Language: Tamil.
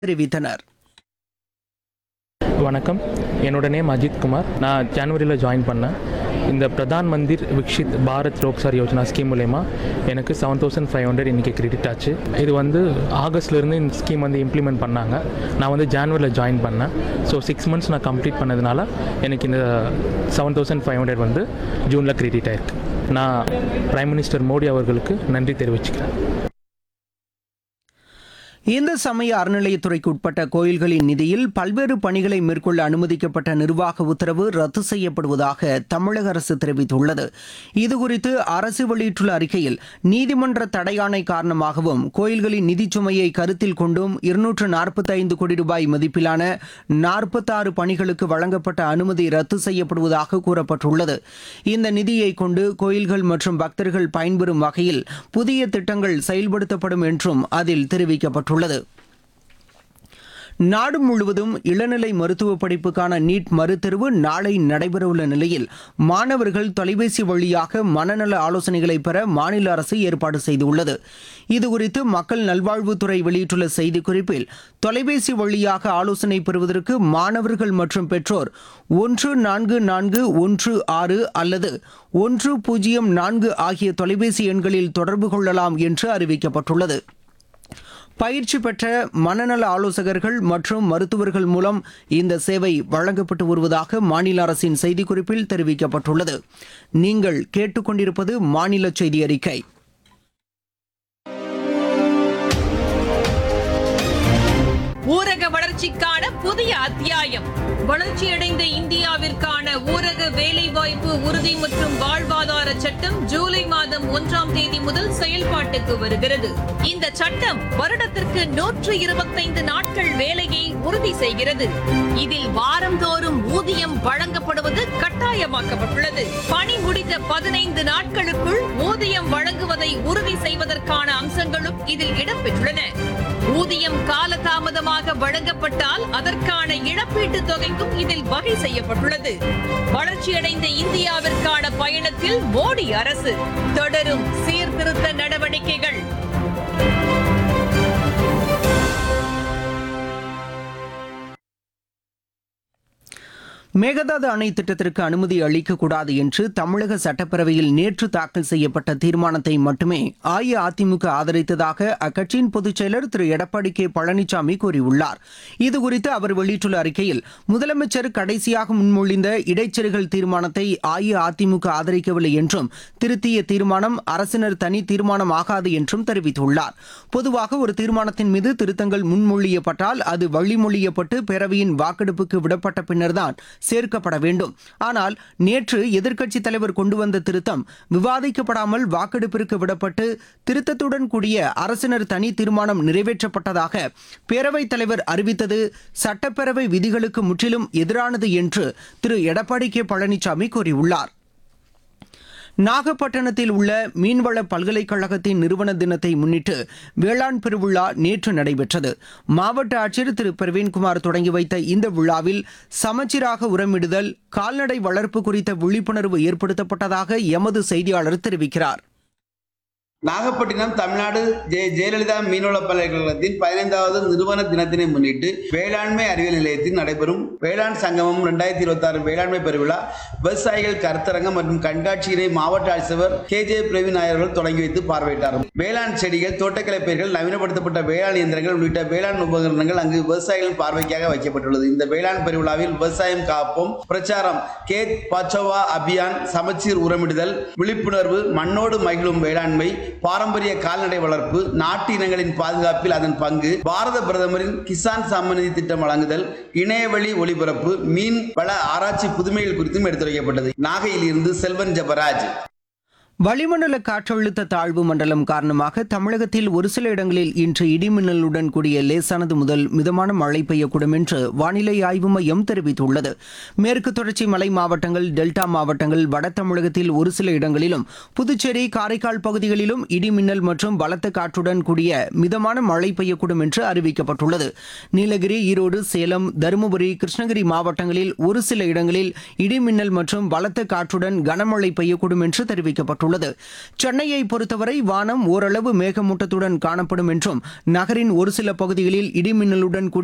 தெரிவித்தனர் வணக்கம் என்னோட நேம் அஜித் குமார் நான் ஜனவரியில் ஜாயின் பண்ணேன் இந்த பிரதான் மந்திர் விக்ஷித் பாரத் ரோக்சார் யோஜனா ஸ்கீம் மூலயமா எனக்கு செவன் தௌசண்ட் ஃபைவ் ஹண்ட்ரட் இன்றைக்கி கிரெடிட் ஆச்சு இது வந்து ஆகஸ்ட்லேருந்து இந்த ஸ்கீம் வந்து இம்ப்ளிமெண்ட் பண்ணாங்க நான் வந்து ஜான்வரியில் ஜாயின் பண்ணேன் ஸோ சிக்ஸ் மந்த்ஸ் நான் கம்ப்ளீட் பண்ணதுனால எனக்கு இந்த செவன் தௌசண்ட் ஃபைவ் ஹண்ட்ரட் வந்து ஜூனில் கிரெடிட் ஆயிருக்கு நான் பிரைம் மினிஸ்டர் மோடி அவர்களுக்கு நன்றி தெரிவிச்சுக்கிறேன் இந்து சமய அறநிலையத்துறைக்கு உட்பட்ட கோயில்களின் நிதியில் பல்வேறு பணிகளை மேற்கொள்ள அனுமதிக்கப்பட்ட நிர்வாக உத்தரவு ரத்து செய்யப்படுவதாக தமிழக அரசு தெரிவித்துள்ளது இதுகுறித்து அரசு வெளியிட்டுள்ள அறிக்கையில் நீதிமன்ற தடையாணை காரணமாகவும் கோயில்களின் நிதிச் சுமையை கருத்தில் கொண்டும் இருநூற்று நாற்பத்தைந்து கோடி ரூபாய் மதிப்பிலான நாற்பத்தாறு பணிகளுக்கு வழங்கப்பட்ட அனுமதி ரத்து செய்யப்படுவதாக கூறப்பட்டுள்ளது இந்த நிதியை கொண்டு கோயில்கள் மற்றும் பக்தர்கள் பயன்பெறும் வகையில் புதிய திட்டங்கள் செயல்படுத்தப்படும் என்றும் அதில் தெரிவிக்கப்பட்டுள்ளது நாடு முழுவதும் இளநிலை மருத்துவ படிப்புக்கான நீட் மறுதேர்வு நாளை நடைபெறவுள்ள நிலையில் மாணவர்கள் தொலைபேசி வழியாக மனநல ஆலோசனைகளை பெற மாநில அரசு ஏற்பாடு செய்துள்ளது இதுகுறித்து மக்கள் நல்வாழ்வுத்துறை வெளியிட்டுள்ள செய்திக்குறிப்பில் தொலைபேசி வழியாக ஆலோசனை பெறுவதற்கு மாணவர்கள் மற்றும் பெற்றோர் ஒன்று நான்கு நான்கு ஒன்று ஆறு அல்லது ஒன்று பூஜ்ஜியம் நான்கு ஆகிய தொலைபேசி எண்களில் தொடர்பு கொள்ளலாம் என்று அறிவிக்கப்பட்டுள்ளது பயிற்சி பெற்ற மனநல ஆலோசகர்கள் மற்றும் மருத்துவர்கள் மூலம் இந்த சேவை வழங்கப்பட்டு வருவதாக மாநில அரசின் செய்திக்குறிப்பில் தெரிவிக்கப்பட்டுள்ளது நீங்கள் கேட்டுக்கொண்டிருப்பது மாநில செய்தி அறிக்கை ஊரக வளர்ச்சிக்கான புதிய அத்தியாயம் வளர்ச்சியடைந்த இந்தியாவிற்கான ஊரக வேலைவாய்ப்பு உறுதி மற்றும் வாழ்வாதார சட்டம் ஜூலை மாதம் ஒன்றாம் தேதி முதல் செயல்பாட்டுக்கு வருகிறது இந்த சட்டம் வருடத்திற்கு நூற்று இருபத்தைந்து நாட்கள் வேலையை உறுதி செய்கிறது இதில் வாரந்தோறும் ஊதியம் வழங்கப்படுவது கட்டாயமாக்கப்பட்டுள்ளது பணி முடிந்த பதினைந்து நாட்களுக்குள் ஊதியம் வழங்குவதை உறுதி செய்வதற்கான அம்சங்களும் இதில் இடம்பெற்றுள்ளன ஊதியம் காலதாமதமாக வழங்கப்பட்டால் அதற்கான இழப்பீட்டுத் தொகைக்கும் இதில் வகை செய்யப்பட்டுள்ளது வளர்ச்சியடைந்த இந்தியாவிற்கான பயணத்தில் மோடி அரசு தொடரும் சீர்திருத்த நடவடிக்கைகள் மேகதாது அணை திட்டத்திற்கு அனுமதி அளிக்கக்கூடாது என்று தமிழக சட்டப்பேரவையில் நேற்று தாக்கல் செய்யப்பட்ட தீர்மானத்தை மட்டுமே அஇஅதிமுக ஆதரித்ததாக அக்கட்சியின் பொதுச் செயலர் திரு எடப்பாடி கே பழனிசாமி கூறியுள்ளார் இதுகுறித்து அவர் வெளியிட்டுள்ள அறிக்கையில் முதலமைச்சர் கடைசியாக முன்மொழிந்த இடைச்செருகல் தீர்மானத்தை அஇஅதிமுக ஆதரிக்கவில்லை என்றும் திருத்திய தீர்மானம் அரசினர் தனி தீர்மானம் ஆகாது என்றும் தெரிவித்துள்ளார் பொதுவாக ஒரு தீர்மானத்தின் மீது திருத்தங்கள் முன்மொழியப்பட்டால் அது வழிமொழியப்பட்டு பேரவையின் வாக்கெடுப்புக்கு விடப்பட்ட பின்னர்தான் சேர்க்கப்பட வேண்டும் ஆனால் நேற்று எதிர்க்கட்சித் தலைவர் கொண்டு வந்த திருத்தம் விவாதிக்கப்படாமல் வாக்கெடுப்பிற்கு விடப்பட்டு திருத்தத்துடன் கூடிய அரசினர் தனி தீர்மானம் நிறைவேற்றப்பட்டதாக பேரவைத் தலைவர் அறிவித்தது சட்டப்பேரவை விதிகளுக்கு முற்றிலும் எதிரானது என்று திரு எடப்பாடி கே பழனிசாமி கூறியுள்ளார் நாகப்பட்டினத்தில் உள்ள மீன்வள பல்கலைக்கழகத்தின் நிறுவன தினத்தை முன்னிட்டு வேளாண் பெருவிழா நேற்று நடைபெற்றது மாவட்ட ஆட்சியர் திரு பிரவீன்குமார் தொடங்கி வைத்த இந்த விழாவில் சமச்சீராக உரமிடுதல் கால்நடை வளர்ப்பு குறித்த விழிப்புணர்வு ஏற்படுத்தப்பட்டதாக எமது செய்தியாளர் தெரிவிக்கிறார் நாகப்பட்டினம் தமிழ்நாடு ஜெய ஜெயலலிதா மீன்வள பல்கலைக்கழகத்தின் பதினைந்தாவது நிறுவன தினத்தினை முன்னிட்டு வேளாண்மை அறிவியல் நிலையத்தில் நடைபெறும் வேளாண் சங்கமம் ரெண்டாயிரத்தி இருபத்தி ஆறு வேளாண்மை பெருவிழா விவசாயிகள் கருத்தரங்கம் மற்றும் கண்காட்சியினை மாவட்ட ஆட்சியர் கே ஜே பிரவீன் நாயர்கள் தொடங்கி வைத்து பார்வையிட்டார் வேளாண் செடிகள் தோட்டக்கலை பயிர்கள் நவீனப்படுத்தப்பட்ட வேளாண் இயந்திரங்கள் உள்ளிட்ட வேளாண் உபகரணங்கள் அங்கு விவசாயிகள் பார்வைக்காக வைக்கப்பட்டுள்ளது இந்த வேளாண் பெருவிழாவில் விவசாயம் காப்போம் பிரச்சாரம் கேத் பச்சோவா அபியான் சமச்சீர் உரமிடுதல் விழிப்புணர்வு மண்ணோடு மகிழும் வேளாண்மை பாரம்பரிய கால்நடை வளர்ப்பு நாட்டு இனங்களின் பாதுகாப்பில் அதன் பங்கு பாரத பிரதமரின் கிசான் சம்மநிதி திட்டம் வழங்குதல் இணையவழி ஒளிபரப்பு மீன் வள ஆராய்ச்சி புதுமைகள் குறித்தும் எடுத்துரைக்கப்பட்டது நாகையில் இருந்து செல்வன் ஜபராஜ் வளிமண்டல காற்றழுத்த தாழ்வு மண்டலம் காரணமாக தமிழகத்தில் ஒரு சில இடங்களில் இன்று இடிமின்னலுடன் கூடிய லேசானது முதல் மிதமான மழை பெய்யக்கூடும் என்று வானிலை ஆய்வு மையம் தெரிவித்துள்ளது மேற்கு தொடர்ச்சி மலை மாவட்டங்கள் டெல்டா மாவட்டங்கள் வட தமிழகத்தில் ஒரு சில இடங்களிலும் புதுச்சேரி காரைக்கால் பகுதிகளிலும் இடிமின்னல் மற்றும் பலத்த காற்றுடன் கூடிய மிதமான மழை பெய்யக்கூடும் என்று அறிவிக்கப்பட்டுள்ளது நீலகிரி ஈரோடு சேலம் தருமபுரி கிருஷ்ணகிரி மாவட்டங்களில் ஒரு சில இடங்களில் இடிமின்னல் மற்றும் பலத்த காற்றுடன் கனமழை பெய்யக்கூடும் என்று தெரிவிக்கப்பட்டுள்ளது தெரிவித்துள்ளது சென்னையை பொறுத்தவரை வானம் ஓரளவு மேகமூட்டத்துடன் காணப்படும் என்றும் நகரின் ஒரு சில பகுதிகளில் இடிமின்னலுடன் கூடிய